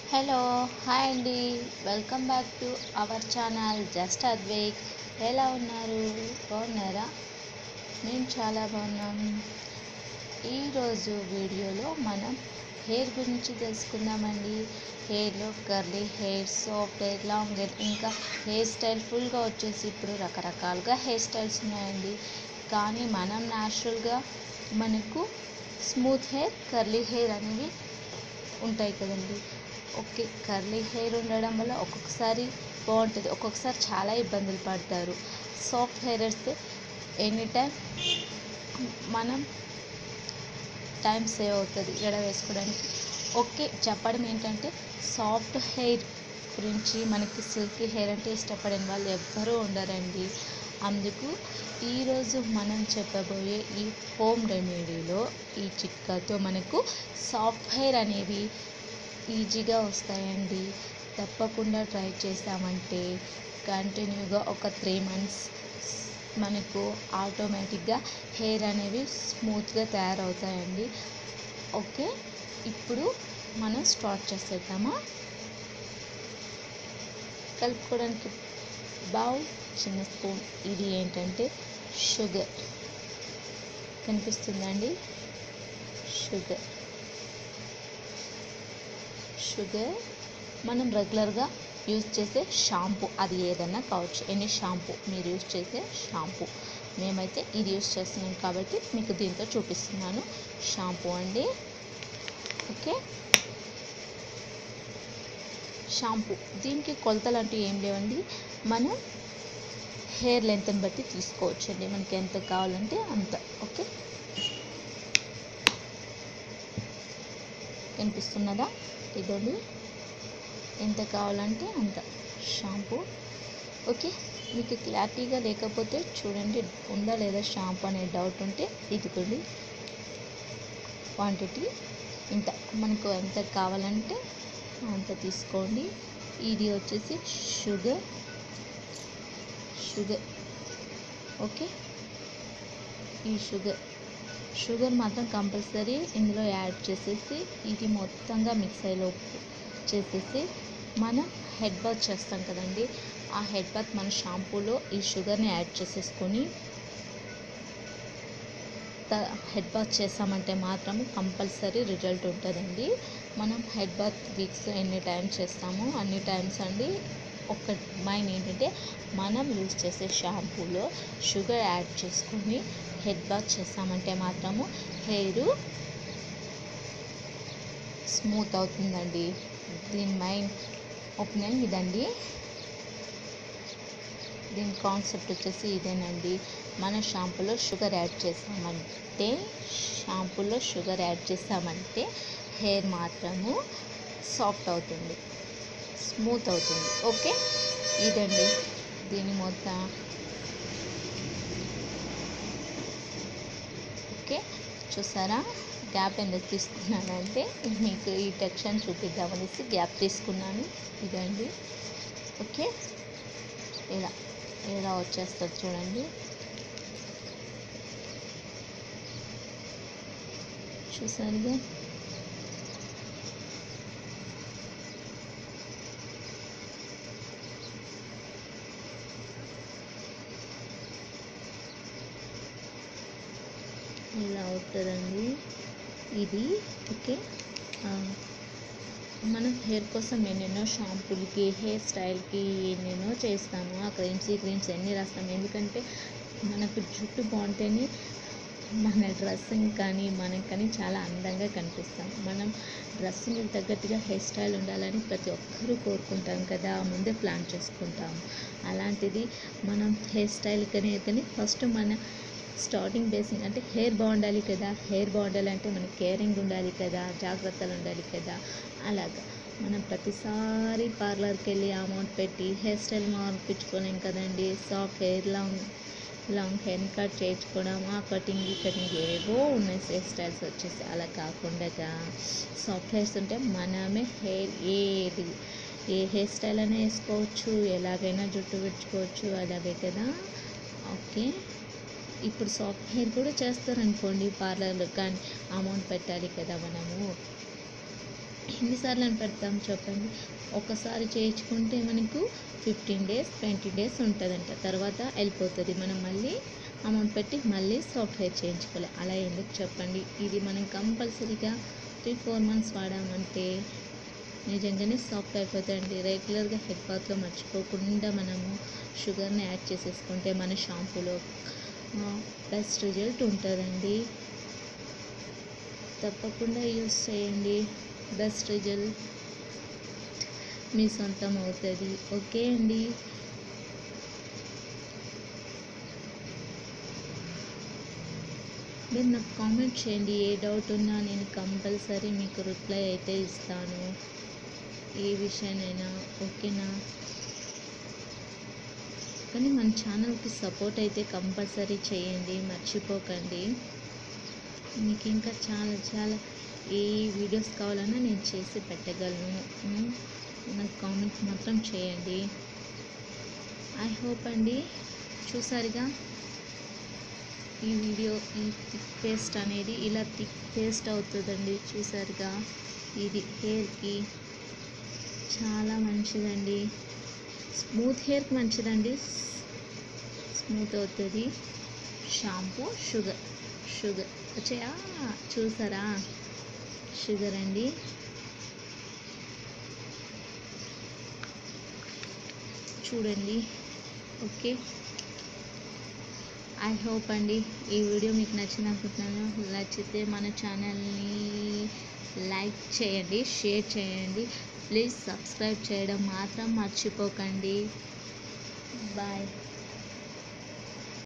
hello hi అండి welcome back to our channel just Advaik ఎలా ఉన్నారు బాగున్నారా నేను చాలా బాగున్నాను ఈరోజు వీడియోలో మనం హెయిర్ గురించి తెలుసుకుందామండి హెయిర్లో curly hair soft hair long hair ఇంకా హెయిర్ స్టైల్ ఫుల్గా వచ్చేసి ఇప్పుడు రకరకాలుగా హెయిర్ స్టైల్స్ ఉన్నాయండి కానీ మనం న్యాచురల్గా మనకు స్మూత్ హెయిర్ కర్లీ హెయిర్ అనేవి ఉంటాయి కదండి ఓకే కర్లీ హెయిర్ ఉండడం వల్ల ఒక్కొక్కసారి బాగుంటుంది ఒక్కొక్కసారి చాలా ఇబ్బందులు పడతారు సాఫ్ట్ హెయిర్ వస్తే ఎనీ టైం మనం టైం సేవ్ అవుతుంది జడ వేసుకోవడానికి ఓకే చెప్పడం ఏంటంటే సాఫ్ట్ హెయిర్ గురించి మనకి సిల్కీ హెయిర్ అంటే ఇష్టపడని వాళ్ళు ఎవ్వరూ ఉండరండి అందుకు ఈరోజు మనం చెప్పబోయే ఈ హోమ్ రెమెడీలో ఈ చిట్కాతో మనకు సాఫ్ట్ హెయిర్ అనేవి ఈజీగా వస్తాయండి తప్పకుండా ట్రై చేసామంటే కంటిన్యూగా ఒక త్రీ మంత్స్ మనకు ఆటోమేటిక్గా హెయిర్ అనేవి స్మూత్గా తయారవుతాయండి ఓకే ఇప్పుడు మనం స్టార్ట్ చేసేద్దామా కలుపుకోవడానికి బౌల్ చిన్న స్పూన్ ఇది ఏంటంటే షుగర్ కనిపిస్తుందండి షుగర్ షుగర్ మనం రెగ్యులర్గా యూజ్ చేసే షాంపూ అది ఏదైనా కావచ్చు ఎనీ షాంపూ మీరు యూజ్ చేసే షాంపూ మేమైతే ఇది యూజ్ చేస్తున్నాం కాబట్టి మీకు దీంతో చూపిస్తున్నాను షాంపూ అండి ఓకే షాంపూ దీనికి కొలతలు అంటూ ఏం లేవండి మనం హెయిర్ లెంత్ని బట్టి తీసుకోవచ్చు అండి మనకి ఎంత కావాలంటే అంత ఓకే కనిపిస్తున్నదా ఇదండి ఎంత కావాలంటే అంత షాంపూ ఓకే మీకు క్లారిటీగా లేకపోతే చూడండి ఉందా లేదా షాంపూ అనే డౌట్ ఉంటే ఇదిగోండి క్వాంటిటీ ఇంత మనకు ఎంత కావాలంటే అంత తీసుకోండి ఇది వచ్చేసి షుగర్ షుగర్ ఓకే ఈ షుగర్ షుగర్ మాత్రం కంపల్సరీ ఇందులో యాడ్ చేసేసి ఇది మొత్తంగా మిక్స్ అయ్యేలోపు చేసేసి మనం హెడ్ బాత్ చేస్తాం కదండి ఆ హెడ్ బాత్ మన షాంపూలో ఈ షుగర్ని యాడ్ చేసేసుకొని హెడ్ బాత్ చేసామంటే మాత్రం కంపల్సరీ రిజల్ట్ ఉంటుందండి మనం హెడ్ బాత్ వీక్స్ ఎన్ని టైమ్స్ చేస్తామో అన్ని టైమ్స్ అండి ఒక మైన్ ఏంటంటే మనం యూజ్ చేసే షాంపూలో షుగర్ యాడ్ చేసుకొని హెడ్ బాత్ చేసామంటే మాత్రము హెయిర్ స్మూత్ అవుతుందండి దీని మైన్ ఒపీనియన్ ఇదండి దీని కాన్సెప్ట్ వచ్చేసి ఇదేనండి మన షాంపూలో షుగర్ యాడ్ చేసామంటే షాంపూలో షుగర్ యాడ్ చేసామంటే హెయిర్ మాత్రము సాఫ్ట్ అవుతుంది స్మూత్ అవుతుంది ఓకే ఇదండి దీని మొత్తం ఓకే చూసారా గ్యాప్ ఎందుకు తీసుకున్నానంటే మీకు ఈ టెక్షన్ చూపిద్దామనేసి గ్యాప్ తీసుకున్నాను ఇదండి ఓకే ఇలా ఇలా వచ్చేస్తుంది చూడండి చూసారుగా ఇలా అవుతుందండి ఇది ఓకే మనం హెయిర్ కోసం ఎన్నెన్నో షాంపూలకి హెయిర్ స్టైల్కి ఎన్నెన్నో చేస్తాము ఆ క్రీమ్స్ ఈ క్రీమ్స్ ఎన్ని రాస్తాము ఎందుకంటే మనకు జుట్టు బాగుంటేనే మన డ్రెస్సింగ్ కానీ మనకి కానీ చాలా అందంగా కనిపిస్తాం మనం డ్రెస్సింగ్ తగ్గట్టుగా హెయిర్ స్టైల్ ఉండాలని ప్రతి ఒక్కరూ కోరుకుంటాం కదా ముందే ప్లాన్ చేసుకుంటాం అలాంటిది మనం హెయిర్ స్టైల్ కానీ కానీ ఫస్ట్ మన స్టార్టింగ్ బేసింగ్ అంటే హెయిర్ బాగుండాలి కదా హెయిర్ బాగుండాలంటే మనకి కేరింగ్ ఉండాలి కదా జాగ్రత్తలు ఉండాలి కదా అలాగా మనం ప్రతిసారి పార్లర్కి వెళ్ళి అమౌంట్ పెట్టి హెయిర్ స్టైల్ మార్పించుకోలేం కదండి soft hair long long hair cut చేయించుకోవడం ఆ కటింగ్ ఈ కటింగ్ ఏవో ఉన్నాయి హెయిర్ స్టైల్స్ వచ్చేసి అలా కాకుండా సాఫ్ట్ హెయిర్స్ ఉంటే మనమే హెయిర్ ఏది ఏ హెయిర్ స్టైల్ అయినా వేసుకోవచ్చు ఎలాగైనా జుట్టు పెంచుకోవచ్చు అలాగే కదా ఓకే ఇప్పుడు సాఫ్ట్ హెయిర్ కూడా చేస్తారనుకోండి పార్లర్లో కానీ అమౌంట్ పెట్టాలి కదా మనము ఎన్నిసార్లు అని పెడతాం చెప్పండి ఒకసారి చేయించుకుంటే మనకు ఫిఫ్టీన్ డేస్ ట్వంటీ డేస్ ఉంటుందంట తర్వాత వెళ్ళిపోతుంది మనం మళ్ళీ అమౌంట్ పెట్టి మళ్ళీ సాఫ్ట్వేర్ చేయించుకోవాలి అలా ఎందుకు చెప్పండి ఇది మనం కంపల్సరీగా త్రీ ఫోర్ మంత్స్ వాడామంటే నిజంగానే సాఫ్ట్ అయిపోతాయండి రెగ్యులర్గా హెడ్ బాత్లో మర్చిపోకుండా మనము షుగర్ని యాడ్ చేసేసుకుంటే మన షాంపూలో బెస్ట్ రిజల్ట్ ఉంటుందండి తప్పకుండా యూస్ చేయండి బెస్ట్ రిజల్ట్ మీ సొంతం అవుతుంది ఓకే అండి మీరు నాకు కామెంట్ చేయండి ఏ డౌట్ ఉన్నా నేను కంపల్సరీ మీకు రిప్లై అయితే ఇస్తాను ఏ విషయానైనా ఓకేనా కానీ మన ఛానల్కి సపోర్ట్ అయితే కంపల్సరీ చేయండి మర్చిపోకండి మీకు ఇంకా చాలా చాలా ఏ వీడియోస్ కావాలన్నా నేను చేసి పెట్టగలను ఉమ్, నాకు కామెంట్ మాత్రం చేయండి ఐ హోప్ అండి చూసారుగా ఈ వీడియో ఈ థిక్ పేస్ట్ అనేది ఇలా థిక్ పేస్ట్ అవుతుందండి చూసారుగా ఇది హెయిర్కి చాలా మంచిదండి స్మూత్ హెయిర్కి మంచిదండి స్మూత్ అవుతుంది షాంపూ షుగర్ షుగర్ వచ్చాయా చూసారా షుగర్ అండి చూడండి ఓకే ఐ హోప్ అండి ఈ వీడియో మీకు నచ్చింది అనుకుంటున్నాను నచ్చితే మన ఛానల్ని లైక్ చేయండి షేర్ చేయండి ప్లీజ్ సబ్స్క్రైబ్ చేయడం మాత్రం మర్చిపోకండి బాయ్